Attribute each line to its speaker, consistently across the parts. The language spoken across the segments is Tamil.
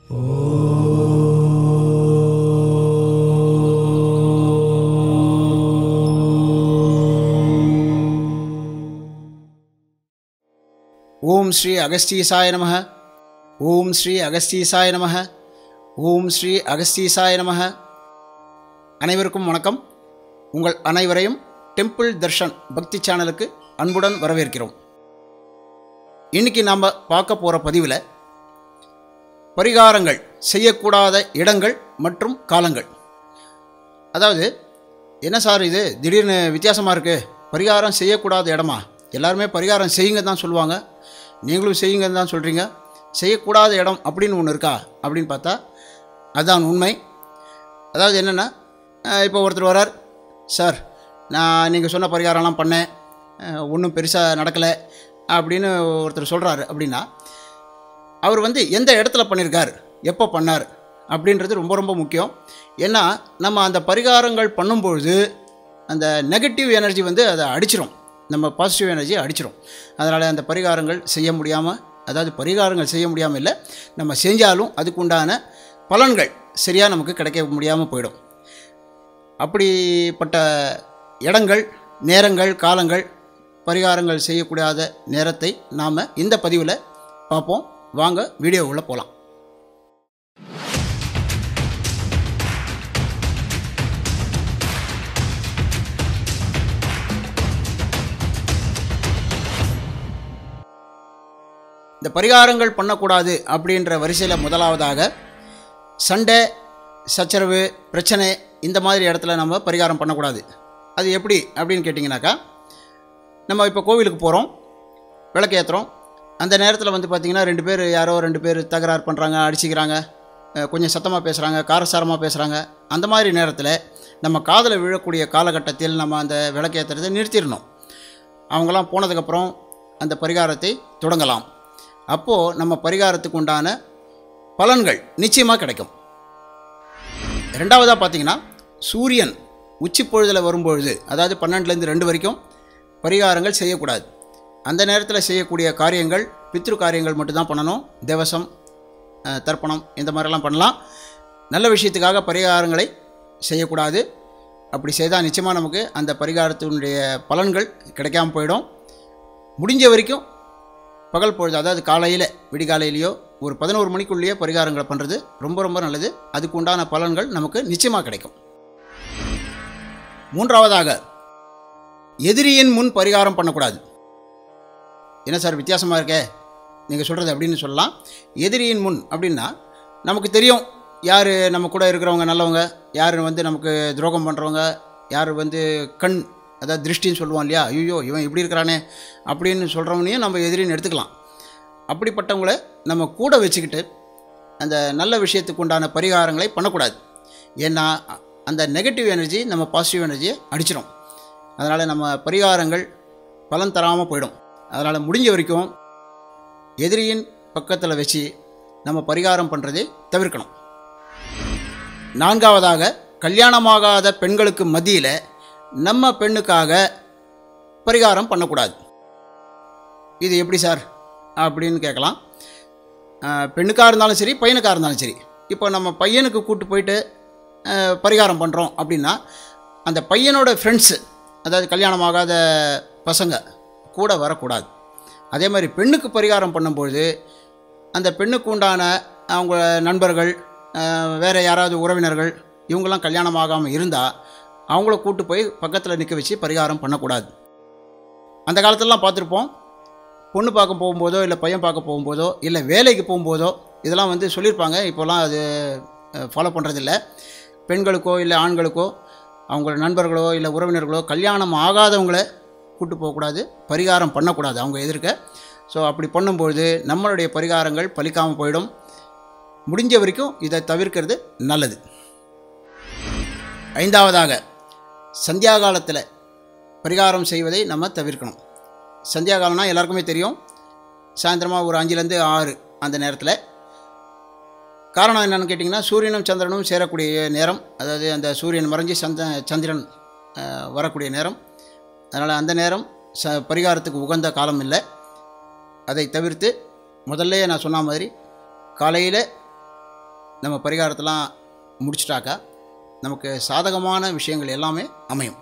Speaker 1: ஓம் ஸ்ரீ அகஸ்தீசாய நமः ஓம் ஸ்ரீ அகஸ்தீசாய நமः ஓம் ஸ்ரீ அகஸ்தீசாய நமः அனைவருக்கும் வணக்கம் உங்கள் அனைவரையும் டெம்பிள் தர்ஷன் பக்தி சேனலுக்கு அன்புடன் வரவேற்கிறோம் இன்னைக்கு நாம் பார்க்க போகிற பதிவில் பரிகாரங்கள் செய்யக்கூடாத இடங்கள் மற்றும் காலங்கள் அதாவது என்ன சார் இது திடீர்னு வித்தியாசமாக இருக்குது பரிகாரம் செய்யக்கூடாத இடமா எல்லாருமே பரிகாரம் செய்யுங்க தான் சொல்லுவாங்க நீங்களும் செய்யுங்கன்னு தான் சொல்கிறீங்க செய்யக்கூடாத இடம் அப்படின்னு ஒன்று இருக்கா அப்படின்னு பார்த்தா அதுதான் உண்மை அதாவது என்னென்னா இப்போ ஒருத்தர் வரார் சார் நான் நீங்கள் சொன்ன பரிகாரம்லாம் பண்ணேன் ஒன்றும் பெருசாக நடக்கலை அப்படின்னு ஒருத்தர் சொல்கிறாரு அப்படின்னா அவர் வந்து எந்த இடத்துல பண்ணியிருக்கார் எப்போ பண்ணார் அப்படின்றது ரொம்ப ரொம்ப முக்கியம் ஏன்னா நம்ம அந்த பரிகாரங்கள் பண்ணும்பொழுது அந்த நெகட்டிவ் எனர்ஜி வந்து அதை அடிச்சிரும் நம்ம பாசிட்டிவ் எனர்ஜியை அடிச்சிரும் அதனால் அந்த பரிகாரங்கள் செய்ய முடியாமல் அதாவது பரிகாரங்கள் செய்ய முடியாமல் இல்லை நம்ம செஞ்சாலும் அதுக்கு உண்டான பலன்கள் சரியாக நமக்கு கிடைக்க முடியாமல் போயிடும் அப்படிப்பட்ட இடங்கள் நேரங்கள் காலங்கள் பரிகாரங்கள் செய்யக்கூடாத நேரத்தை நாம் இந்த பதிவில் பார்ப்போம் வாங்க வீடியோவுள்ள போகலாம் இந்த பரிகாரங்கள் பண்ணக்கூடாது அப்படின்ற வரிசையில் முதலாவதாக சண்டை சச்சரவு பிரச்சனை இந்த மாதிரி இடத்துல நம்ம பரிகாரம் பண்ணக்கூடாது அது எப்படி அப்படின்னு கேட்டிங்கனாக்கா நம்ம இப்போ கோவிலுக்கு போகிறோம் விளக்கு ஏற்றுறோம் அந்த நேரத்தில் வந்து பார்த்திங்கன்னா ரெண்டு பேர் யாரோ ரெண்டு பேர் தகராறு பண்ணுறாங்க அடிச்சிக்கிறாங்க அஹ் கொஞ்சம் சத்தமாக பேசுகிறாங்க காரசாரமாக பேசுகிறாங்க அந்த மாதிரி நேரத்தில் நம்ம காதில் விழக்கூடிய காலகட்டத்தில் நம்ம அந்த விளக்கு ஏற்றுறதை நிறுத்திடணும் அவங்களாம் போனதுக்கப்புறம் அந்த பரிகாரத்தை தொடங்கலாம் அப்போது நம்ம பரிகாரத்துக்கு உண்டான பலன்கள் நிச்சயமாக கிடைக்கும் ரெண்டாவதாக பார்த்தீங்கன்னா சூரியன் உச்சி பொழுதில் வரும்பொழுது அதாவது பன்னெண்டுலேருந்து ரெண்டு வரைக்கும் பரிகாரங்கள் செய்யக்கூடாது அந்த நேரத்தில் செய்யக்கூடிய காரியங்கள் பித்ரு காரியங்கள் மட்டும்தான் பண்ணணும் தேவசம் அஹ், தர்ப்பணம் இந்த மாதிரிலாம் பண்ணலாம் நல்ல விஷயத்துக்காக பரிகாரங்களை செய்யக்கூடாது அப்படி செய்தால் நிச்சயமாக நமக்கு அந்த பரிகாரத்தினுடைய பலன்கள் கிடைக்காம போயிடும் முடிஞ்ச வரைக்கும் பகல் பொழுது அதாவது காலையில் விடிகாலையிலையோ ஒரு பதினோரு மணிக்குள்ளேயே பரிகாரங்களை பண்ணுறது ரொம்ப ரொம்ப நல்லது அதுக்கு உண்டான பலன்கள் நமக்கு நிச்சயமாக கிடைக்கும் மூன்றாவதாக எதிரியின் முன் பரிகாரம் பண்ணக்கூடாது என்ன சார் வித்தியாசமாக இருக்கே நீங்கள் சொல்கிறது அப்படின்னு சொல்லலாம் எதிரியின் முன் அப்படின்னா நமக்கு தெரியும் யார் நம்ம கூட இருக்கிறவங்க நல்லவங்க யார் வந்து நமக்கு துரோகம் பண்ணுறவங்க யார் வந்து கண் அதாவது திருஷ்டின்னு சொல்லுவான் இல்லையா ஐயோ இவன் இப்படி இருக்கிறானே அப்படின்னு சொல்கிறவனையும் நம்ம எதிரின்னு எடுத்துக்கலாம் அப்படிப்பட்டவங்கள நம்ம கூட வச்சுக்கிட்டு அந்த நல்ல விஷயத்துக்கு உண்டான பரிகாரங்களை பண்ணக்கூடாது ஏன்னா அ- அந்த நெகட்டிவ் எனர்ஜி நம்ம பாசிட்டிவ் எனர்ஜியை அடிச்சிடும் அதனால் நம்ம பரிகாரங்கள் பலன் தராமல் போயிடும் அதனால் முடிஞ்ச வரைக்கும் எதிரியின் பக்கத்தில் வச்சு நம்ம பரிகாரம் பண்ணுறதை தவிர்க்கணும் நான்காவதாக கல்யாணமாகாத பெண்களுக்கு மத்தியில் நம்ம பெண்ணுக்காக பரிகாரம் பண்ணக்கூடாது இது எப்படி சார் அப்படின்னு கேட்கலாம் ஆஹ், பெண்ணுக்காக இருந்தாலும் சரி பையனுக்காக இருந்தாலும் சரி இப்போ நம்ம பையனுக்கு கூட்டு போயிட்டு ஆஹ், பரிகாரம் பண்ணுறோம் அப்படின்னா அந்த பையனோட ஃப்ரெண்ட்ஸு அதாவது கல்யாணமாகாத பசங்க கூட வரக்கூடாது அதே மாதிரி பெண்ணுக்கு பரிகாரம் பண்ணும்பொழுது அந்த பெண்ணுக்கு உண்டான அவங்க நண்பர்கள் ஆஹ், வேறு யாராவது உறவினர்கள் இவங்கெல்லாம் கல்யாணம் ஆகாமல் இருந்தால் அவங்கள கூட்டு போய் பக்கத்தில் நிற்க வச்சு பரிகாரம் பண்ணக்கூடாது அந்த காலத்துலலாம் பார்த்துருப்போம் பொண்ணு பார்க்க போகும்போதோ இல்லை பையன் பார்க்க போகும்போதோ இல்லை வேலைக்கு போகும்போதோ இதெல்லாம் வந்து சொல்லியிருப்பாங்க இப்போலாம் அது ஃபாலோ பண்ணுறதில்ல பெண்களுக்கோ இல்லை ஆண்களுக்கோ அவங்களோட நண்பர்களோ இல்லை உறவினர்களோ கல்யாணம் ஆகாதவங்கள கூட்டு போகக்கூடாது பரிகாரம் பண்ணக்கூடாது அவங்க எதிர்க்க ஸோ அப்படி பண்ணும்பொழுது நம்மளுடைய பரிகாரங்கள் பலிக்காமல் போயிடும் முடிஞ்ச வரைக்கும் இதை தவிர்க்கிறது நல்லது ஐந்தாவதாக சந்தியா காலத்தில் பரிகாரம் செய்வதை நம்ம தவிர்க்கணும் சந்தியா காலம்னா எல்லாருக்குமே தெரியும் சாயந்தரமாக ஒரு அஞ்சுலேருந்து ஆறு அந்த நேரத்தில் காரணம் என்னன்னு கேட்டிங்கன்னா சூரியனும் சந்திரனும் சேரக்கூடிய நேரம் அதாவது அந்த சூரியன் மறைஞ்சு சந்த சந்திரன் அஹ், வரக்கூடிய நேரம் அதனால் அந்த நேரம் ச பரிகாரத்துக்கு உகந்த காலம் இல்லை அதை தவிர்த்து முதல்ல நான் சொன்ன மாதிரி காலையில் நம்ம பரிகாரத்தெல்லாம் முடிச்சிட்டாக்கா நமக்கு சாதகமான விஷயங்கள் எல்லாமே அமையும்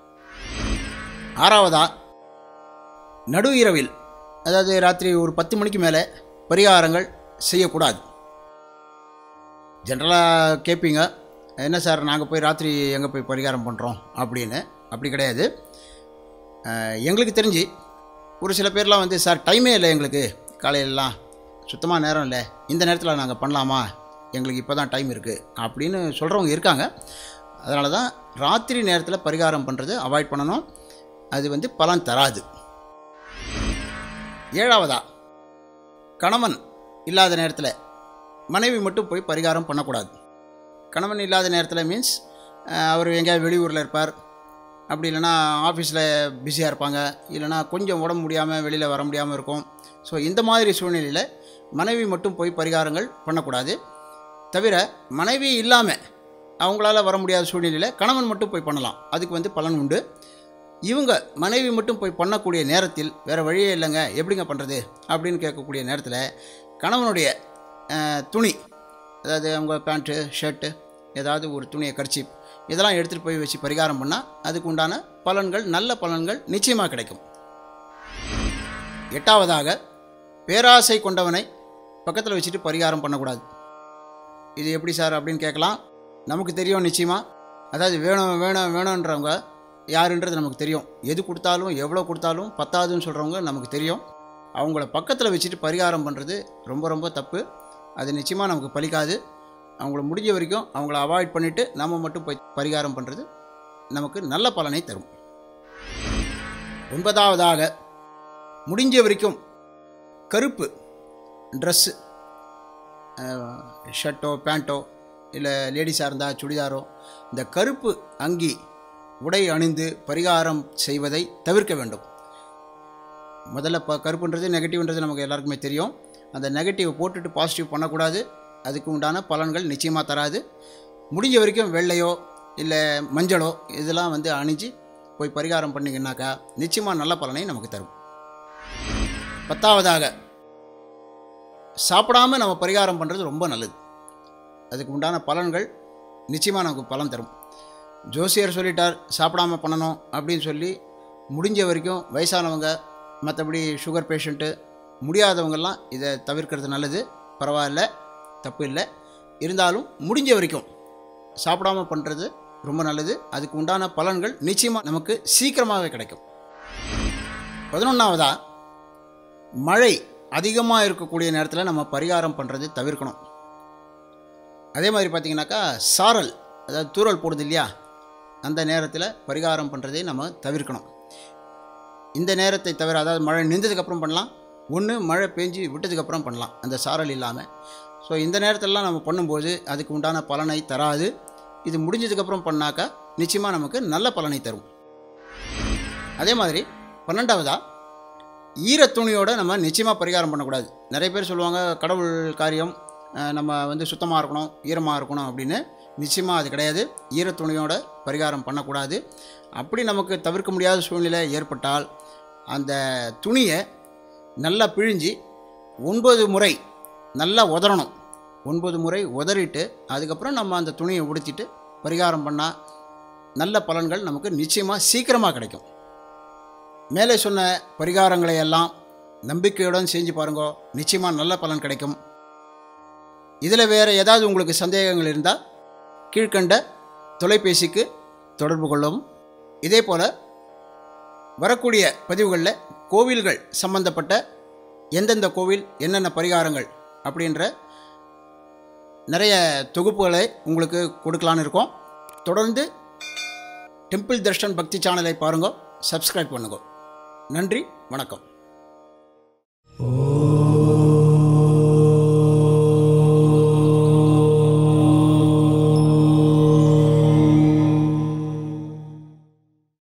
Speaker 1: ஆறாவதா நடு இரவில் அதாவது ராத்திரி ஒரு பத்து மணிக்கு மேலே பரிகாரங்கள் செய்யக்கூடாது ஜென்ரலாக கேட்பீங்க என்ன சார் நாங்கள் போய் ராத்திரி எங்கே போய் பரிகாரம் பண்ணுறோம் அப்படின்னு அப்படி கிடையாது அஹ், எங்களுக்கு தெரிஞ்சு ஒரு சில பேர்லாம் வந்து சார் டைமே இல்லை எங்களுக்கு காலையிலலாம் சுத்தமாக நேரம் இல்லை இந்த நேரத்தில் நாங்கள் பண்ணலாமா எங்களுக்கு இப்போ தான் டைம் இருக்குது அப்படின்னு சொல்கிறவங்க இருக்காங்க அதனால தான் ராத்திரி நேரத்தில் பரிகாரம் பண்ணுறது அவாய்ட் பண்ணணும் அது வந்து பலன் தராது ஏழாவதா கணவன் இல்லாத நேரத்தில் மனைவி மட்டும் போய் பரிகாரம் பண்ணக்கூடாது கணவன் இல்லாத நேரத்தில் மீன்ஸ் அவர் எங்கேயாவது வெளியூரில் இருப்பார் அப்படி இல்லைன்னா ஆஃபீஸில் பிஸியாக இருப்பாங்க இல்லைன்னா கொஞ்சம் உடம்பு முடியாமல் வெளியில் வர முடியாமல் இருக்கும் ஸோ இந்த மாதிரி சூழ்நிலையில் மனைவி மட்டும் போய் பரிகாரங்கள் பண்ணக்கூடாது தவிர மனைவி இல்லாமல் அவங்களால வர முடியாத சூழ்நிலையில் கணவன் மட்டும் போய் பண்ணலாம் அதுக்கு வந்து பலன் உண்டு இவங்க மனைவி மட்டும் போய் பண்ணக்கூடிய நேரத்தில் வேறு வழியே இல்லைங்க எப்படிங்க பண்ணுறது அப்படின்னு கேட்கக்கூடிய நேரத்தில் கணவனுடைய அஹ், துணி அதாவது அவங்க பேண்ட்டு ஷர்ட்டு ஏதாவது ஒரு துணியை கர்ச்சி இதெல்லாம் எடுத்துகிட்டு போய் வச்சு பரிகாரம் பண்ணால் அதுக்கு உண்டான பலன்கள் நல்ல பலன்கள் நிச்சயமாக கிடைக்கும் எட்டாவதாக பேராசை கொண்டவனை பக்கத்தில் வச்சுட்டு பரிகாரம் பண்ணக்கூடாது இது எப்படி சார் அப்படின்னு கேட்கலாம் நமக்கு தெரியும் நிச்சயமாக அதாவது வேணும் வேணும் வேணுன்றவங்க யாருன்றது நமக்கு தெரியும் எது கொடுத்தாலும் எவ்வளோ கொடுத்தாலும் பத்தாதுன்னு சொல்கிறவங்க நமக்கு தெரியும் அவங்கள பக்கத்தில் வச்சுட்டு பரிகாரம் பண்ணுறது ரொம்ப ரொம்ப தப்பு அது நிச்சயமாக நமக்கு பலிக்காது அவங்கள முடிஞ்ச வரைக்கும் அவங்கள அவாய்ட் பண்ணிவிட்டு நம்ம மட்டும் போய் பரிகாரம் பண்ணுறது நமக்கு நல்ல பலனை தரும் ஒன்பதாவதாக முடிஞ்ச வரைக்கும் கருப்பு ட்ரெஸ்ஸு ஷர்ட்டோ பேண்ட்டோ இல்லை லேடிஸாக இருந்தால் சுடிதாரோ இந்த கருப்பு அங்கி உடை அணிந்து பரிகாரம் செய்வதை தவிர்க்க வேண்டும் முதல்ல இப்போ கருப்புன்றது நெகட்டிவ்ன்றது நமக்கு எல்லாருக்குமே தெரியும் அந்த நெகட்டிவ் போட்டுட்டு பாசிட்டிவ் பண்ணக்கூடாது அதுக்கு உண்டான பலன்கள் நிச்சயமாக தராது முடிஞ்ச வரைக்கும் வெள்ளையோ இல்லை மஞ்சளோ இதெல்லாம் வந்து அணிஞ்சு போய் பரிகாரம் பண்ணிங்கன்னாக்கா நிச்சயமாக நல்ல பலனை நமக்கு தரும் பத்தாவதாக சாப்பிடாம நம்ம பரிகாரம் பண்ணுறது ரொம்ப நல்லது அதுக்கு உண்டான பலன்கள் நிச்சயமாக நமக்கு பலன் தரும் ஜோசியர் சொல்லிட்டார் சாப்பிடாம பண்ணணும் அப்படின்னு சொல்லி முடிஞ்ச வரைக்கும் வயசானவங்க மற்றபடி சுகர் பேஷண்ட்டு முடியாதவங்கெல்லாம் இதை தவிர்க்கிறது நல்லது பரவாயில்ல தப்பு இல்லை இருந்தாலும் முடிஞ்ச வரைக்கும் சாப்பிடாம பண்ணுறது ரொம்ப நல்லது அதுக்கு உண்டான பலன்கள் நிச்சயமாக நமக்கு சீக்கிரமாகவே கிடைக்கும் பதினொன்றாவதா மழை அதிகமாக இருக்கக்கூடிய நேரத்தில் நம்ம பரிகாரம் பண்ணுறது தவிர்க்கணும் அதே மாதிரி பார்த்தீங்கன்னாக்கா சாரல் அதாவது தூறல் போடுது இல்லையா அந்த நேரத்தில் பரிகாரம் பண்ணுறதை நம்ம தவிர்க்கணும் இந்த நேரத்தை தவிர அதாவது மழை நின்றதுக்கப்புறம் பண்ணலாம் ஒன்று மழை பெஞ்சு விட்டதுக்கப்புறம் பண்ணலாம் அந்த சாரல் இல்லாமல் ஸோ இந்த நேரத்திலலாம் நம்ம பண்ணும்போது அதுக்கு உண்டான பலனை தராது இது முடிஞ்சதுக்கப்புறம் பண்ணாக்கா நிச்சயமாக நமக்கு நல்ல பலனை தரும் அதே மாதிரி பன்னெண்டாவதா ஈரத்துணியோட நம்ம நிச்சயமாக பரிகாரம் பண்ணக்கூடாது நிறைய பேர் சொல்லுவாங்க கடவுள் காரியம் அஹ், நம்ம வந்து சுத்தமாக இருக்கணும் ஈரமாக இருக்கணும் அப்படின்னு நிச்சயமாக அது கிடையாது ஈரத்துணியோட பரிகாரம் பண்ணக்கூடாது அப்படி நமக்கு தவிர்க்க முடியாத சூழ்நிலை ஏற்பட்டால் அந்த துணியை நல்லா பிழிஞ்சு ஒன்பது முறை நல்லா உதறணும் ஒன்பது முறை உதறிட்டு அதுக்கப்புறம் நம்ம அந்த துணியை உடுத்திட்டு பரிகாரம் பண்ணால் நல்ல பலன்கள் நமக்கு நிச்சயமாக சீக்கிரமாக கிடைக்கும் மேலே சொன்ன பரிகாரங்களை எல்லாம் நம்பிக்கையுடன் செஞ்சு பாருங்க நிச்சயமாக நல்ல பலன் கிடைக்கும் இதில் வேறு ஏதாவது உங்களுக்கு சந்தேகங்கள் இருந்தால் கீழ்க்கண்ட தொலைபேசிக்கு தொடர்பு கொள்ளவும் இதே போல் வரக்கூடிய பதிவுகளில் கோவில்கள் சம்பந்தப்பட்ட எந்தெந்த கோவில் என்னென்ன பரிகாரங்கள் அப்படின்ற நிறைய தொகுப்புகளை உங்களுக்கு கொடுக்கலான்னு இருக்கோம் தொடர்ந்து டெம்பிள் தர்ஷன் பக்தி சேனலை பாருங்க சப்ஸ்கிரைப் பண்ணுங்க நன்றி வணக்கம்